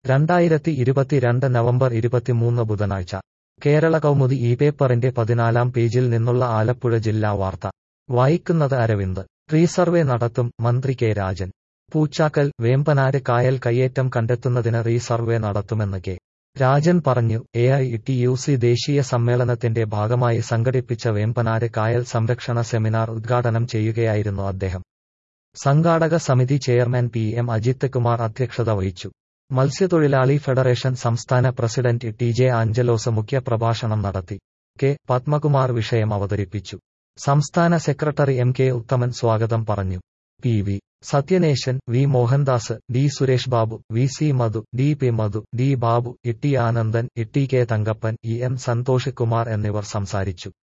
രണ്ടായിരത്തി ഇരുപത്തിരണ്ട് നവംബർ ഇരുപത്തിമൂന്ന് ബുധനാഴ്ച കേരള കൗമുദി ഈ പേപ്പറിന്റെ പതിനാലാം പേജിൽ നിന്നുള്ള ആലപ്പുഴ ജില്ലാ വാർത്ത വായിക്കുന്നത് അരവിന്ദ് റീസർവേ നടത്തും മന്ത്രി കെ രാജൻ പൂച്ചാക്കൽ വേമ്പനാട് കായൽ കയ്യേറ്റം കണ്ടെത്തുന്നതിന് റീസർവേ നടത്തുമെന്ന് കെ രാജൻ പറഞ്ഞു A I T U C ദേശീയ സമ്മേളനത്തിന്റെ ഭാഗമായി സംഘടിപ്പിച്ച വേമ്പനാട് കായൽ സംരക്ഷണ സെമിനാർ ഉദ്ഘാടനം ചെയ്യുകയായിരുന്നു അദ്ദേഹം സംഘാടക സമിതി chairman P M Ajith Kumar അധ്യക്ഷത വഹിച്ചു മത്സ്യത്തൊഴിലാളി ഫെഡറേഷൻ സംസ്ഥാന പ്രസിഡന്റ് ടി ജെ ആഞ്ചലോസ് മുഖ്യപ്രഭാഷണം നടത്തി കെ പത്മകുമാർ വിഷയം അവതരിപ്പിച്ചു സംസ്ഥാന സെക്രട്ടറി എം കെ ഉത്തമൻ സ്വാഗതം പറഞ്ഞു P V Sathyanesan V Mohandas D Suresh Babu V C Madhu D P Madhu D Babu Itty Anandan Itty K Thankappan E M Santhosh Kumar എന്നിവർ സംസാരിച്ചു